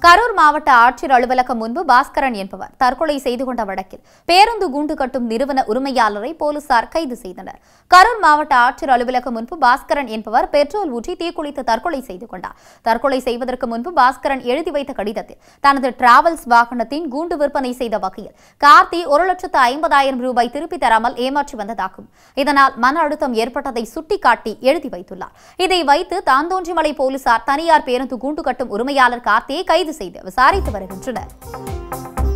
கரூர் மாவட்ட ஆட்சியர் அலுவலகம் முன்பு பாஸ்கரன் என்பவர் தற்கொலை செய்து கொண்ட வழக்கில் பேருந்து குண்டு கட்டும் நிறுவன உரிமையாளரை போலீசார் கைது செய்தனர் கரூர் மாவட்ட ஆட்சியர் அலுவலகம் முன்பு பாஸ்கரன் என்பவர் பெட்ரோல் ஊற்றி தீக்குளித்து தற்கொலை செய்து கொண்டார் தற்கொலை செய்வதற்கு முன்பு பாஸ்கரன் எழுதி வைத்த கடிதத்தில் தனது டிராவல்ஸ் வாகனத்தின் கூண்டு விற்பனை செய்த வகையில் கார்த்தி ஒரு லட்சத்து ஐம்பதாயிரம் ரூபாய் திருப்பி தராமல் ஏமாற்றி வந்ததாகும் இதனால் மன அழுத்தம் ஏற்பட்டதை சுட்டிக்காட்டி எழுதி வைத்துள்ளார் இதை வைத்து தாந்தோன்றிமலை போலீசார் தனியார் பேருந்து கூண்டு கட்டும் உரிமையாளர் கார்த்தியை கைது செய்து விசாரித்து வருகின்றனர்